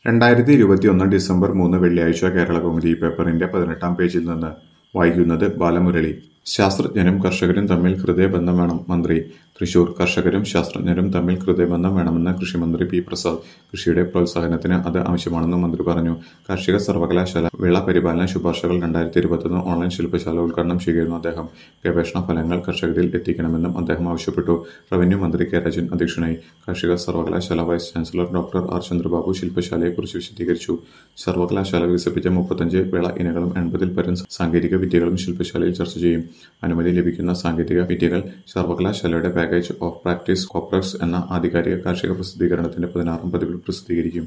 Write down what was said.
രണ്ടായിരത്തി ഇരുപത്തിയൊന്ന് ഡിസംബർ മൂന്ന് വെള്ളിയാഴ്ച കേരളകൗമുദി പേപ്പറിന്റെ പതിനെട്ടാം പേജിൽ നിന്ന് വായിക്കുന്നത് ബാലമുരളി ശാസ്ത്രജ്ഞരും കർഷകരും തമ്മിൽ ഹൃദയബന്ധം വേണം മന്ത്രി തൃശൂർ കർഷകരും ശാസ്ത്രജ്ഞരും തമ്മിൽ ഹൃദയബന്ധം വേണമെന്ന് കൃഷിമന്ത്രി പി പ്രസാദ് കൃഷിയുടെ പ്രോത്സാഹനത്തിന് അത് ആവശ്യമാണെന്ന് മന്ത്രി പറഞ്ഞു കാർഷിക സർവകലാശാല വിള പരിപാലന ശുപാർശകൾ രണ്ടായിരത്തി ഇരുപത്തൊന്ന് ഓൺലൈൻ ശില്പശാല ഉദ്ഘാടനം ചെയ്യുകയായിരുന്നു അദ്ദേഹം ഗവേഷണ ഫലങ്ങൾ കർഷകരിൽ എത്തിക്കണമെന്നും അദ്ദേഹം ആവശ്യപ്പെട്ടു റവന്യൂ മന്ത്രി കെ രാജൻ അധ്യക്ഷനായി കാർഷിക സർവകലാശാല vice chancellor doctor R Chandrababu ശില്പശാലയെക്കുറിച്ച് വിശദീകരിച്ചു സർവകലാശാല വികസിപ്പിച്ച മുപ്പത്തഞ്ച് വിള ഇനങ്ങളും എൺപതിൽ പരം സാങ്കേതിക വിദ്യകളും ശില്പശാലയിൽ ചർച്ച ചെയ്യും അനുമതി ലഭിക്കുന്ന സാങ്കേതിക വിദ്യകൾ സർവകലാശാലയുടെ പാക്കേജ് ഓഫ് പ്രാക്ടീസ് കോപ്രക്സ് എന്ന ആധികാരിക കാർഷിക പ്രസിദ്ധീകരണത്തിന്റെ പതിനാറാം പതിപ്പിൽ പ്രസിദ്ധീകരിക്കും